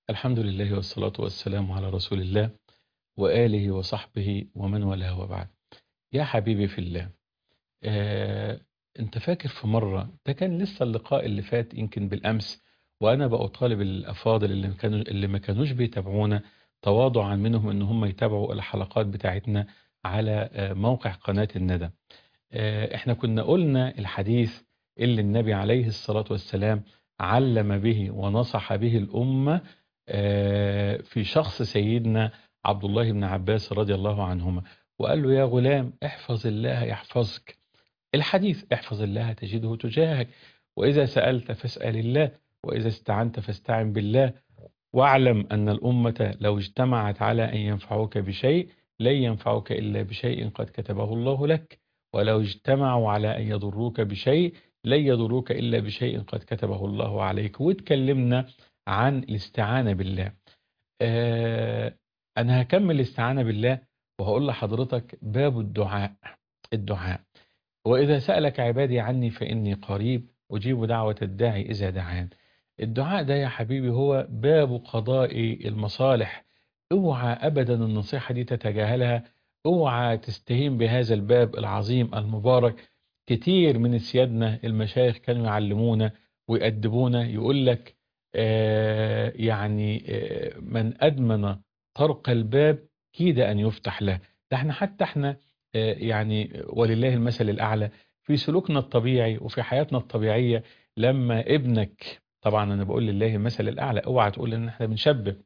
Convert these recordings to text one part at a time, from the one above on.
الحمد لله والصلاة والسلام على رسول الله وآله وصحبه ومن والاه وبعد يا حبيبي في الله آه، انت فاكر في مرة ده كان لسه اللقاء اللي فات يمكن بالأمس وأنا بأطالب الأفاضل اللي, كانوا اللي ما كانوش بيتابعونا تواضعا منهم ان هم يتابعوا الحلقات بتاعتنا على آه، موقع قناة الندى آه، احنا كنا قلنا الحديث اللي النبي عليه الصلاة والسلام علم به ونصح به الأمة آه، في شخص سيدنا عبد الله بن عباس رضي الله عنهما وقال له يا غلام احفظ الله يحفظك الحديث احفظ الله تجده تجاهك وإذا سألت فاسأل الله وإذا استعنت فاستعن بالله واعلم أن الأمة لو اجتمعت على أن ينفعوك بشيء لن ينفعوك إلا بشيء قد كتبه الله لك ولو اجتمعوا على أن يضروك بشيء لن يضروك إلا بشيء قد كتبه الله عليك واتكلمنا عن الاستعانة بالله آه أنا هكمل الاستعانة بالله وهقول لحضرتك باب الدعاء الدعاء وإذا سألك عبادي عني فإني قريب أجيب دعوة الداعي إذا دعان الدعاء ده يا حبيبي هو باب قضاء المصالح اوعى أبدا النصيحة دي تتجاهلها اوعى تستهين بهذا الباب العظيم المبارك كتير من سيادنا المشايخ كانوا يعلمونا ويأدبونا يقول لك آه يعني آه من أدمن طرق الباب كيد أن يفتح له ده احنا حتى احنا آه يعني ولله المثل الأعلى في سلوكنا الطبيعي وفي حياتنا الطبيعية لما ابنك طبعا أنا بقول لله المثل الأعلى اوعى تقول إن احنا بنشبه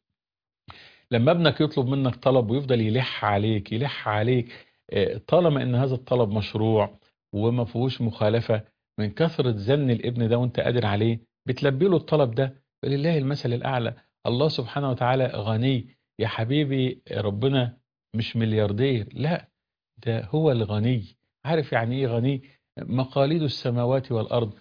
لما ابنك يطلب منك طلب ويفضل يلح عليك يلح عليك طالما ان هذا الطلب مشروع وما فيهوش مخالفة من كثرة زن الابن ده وانت قادر عليه بتلبي له الطلب ده ولله المثل الأعلى الله سبحانه وتعالى غني يا حبيبي ربنا مش ملياردير لا ده هو الغني عارف يعني ايه غني مقاليد السماوات والأرض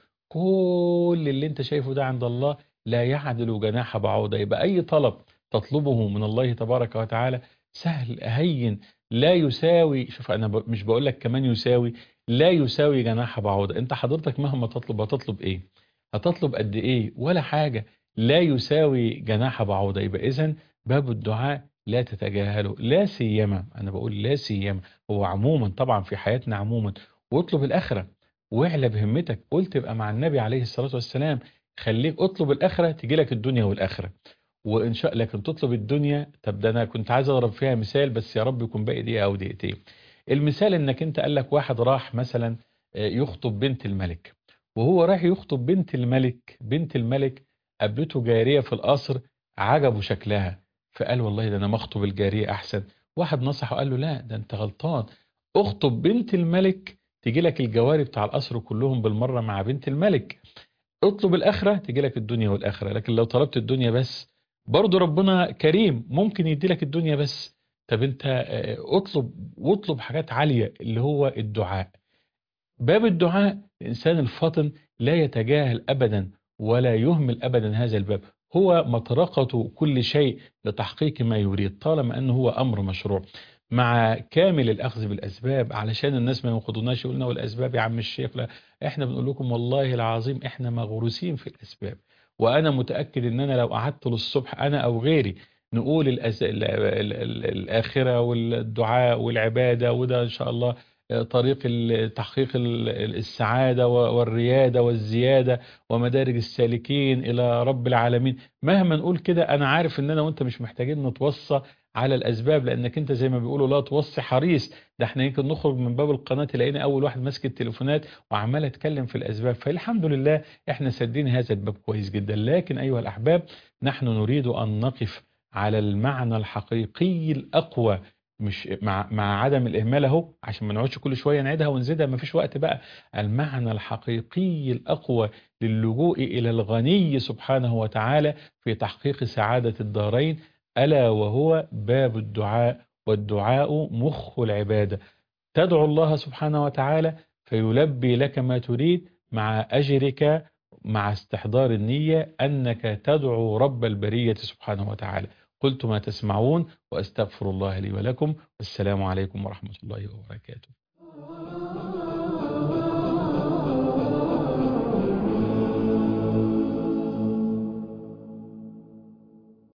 كل اللي انت شايفه ده عند الله لا يعدل جناح بعوضة يبقى أي طلب تطلبه من الله تبارك وتعالى سهل هين لا يساوي شوف أنا مش بقول لك كمان يساوي لا يساوي جناح بعوضة انت حضرتك مهما تطلب هتطلب ايه هتطلب قد ايه ولا حاجة لا يساوي جناح بعوضة يبقى اذا باب الدعاء لا تتجاهله لا سيما انا بقول لا سيما هو عموما طبعا في حياتنا عموما واطلب الاخرة واعلى بهمتك قلت تبقى مع النبي عليه الصلاة والسلام خليك اطلب الاخرة تجي لك الدنيا والاخرة وان شاء لكن تطلب الدنيا طب ده انا كنت عايز اضرب فيها مثال بس يا رب يكون باقي دقيقة او دقيقتين المثال انك انت قال لك واحد راح مثلا يخطب بنت الملك وهو راح يخطب بنت الملك بنت الملك قابلته جارية في القصر عجبه شكلها فقال والله ده انا مخطب الجارية احسن واحد نصحه قال له لا ده انت غلطان اخطب بنت الملك تجي لك الجواري بتاع القصر كلهم بالمرة مع بنت الملك اطلب الاخرة تجي لك الدنيا والاخرة لكن لو طلبت الدنيا بس برضو ربنا كريم ممكن يدي لك الدنيا بس طب انت اطلب واطلب حاجات عالية اللي هو الدعاء باب الدعاء الإنسان الفاطن لا يتجاهل أبدا ولا يهمل أبدا هذا الباب هو مطرقة كل شيء لتحقيق ما يريد طالما أنه هو أمر مشروع مع كامل الأخذ بالأسباب علشان الناس ما ينقضوناش يقولنا والأسباب يا عم الشيخ لا احنا بنقول لكم والله العظيم احنا مغروسين في الأسباب وأنا متأكد ان أنا لو قعدت للصبح أنا أو غيري نقول الأز... ال... ال... ال... الآخرة والدعاء والعبادة وده إن شاء الله طريق تحقيق السعادة والريادة والزيادة ومدارج السالكين إلى رب العالمين مهما نقول كده أنا عارف أن أنا وأنت مش محتاجين نتوصى على الأسباب لأنك أنت زي ما بيقولوا لا توصي حريص ده احنا يمكن نخرج من باب القناة تلاقينا أول واحد ماسك التليفونات وعمال أتكلم في الأسباب فالحمد لله احنا سدين هذا الباب كويس جدا لكن أيها الأحباب نحن نريد أن نقف على المعنى الحقيقي الأقوى مش مع مع عدم الإهمال اهو عشان ما نقعدش كل شوية نعيدها ونزيدها ما فيش وقت بقى المعنى الحقيقي الأقوى للجوء إلى الغني سبحانه وتعالى في تحقيق سعادة الدارين ألا وهو باب الدعاء والدعاء مخ العبادة تدعو الله سبحانه وتعالى فيلبي لك ما تريد مع أجرك مع استحضار النية أنك تدعو رب البرية سبحانه وتعالى قلت ما تسمعون وأستغفر الله لي ولكم والسلام عليكم ورحمة الله وبركاته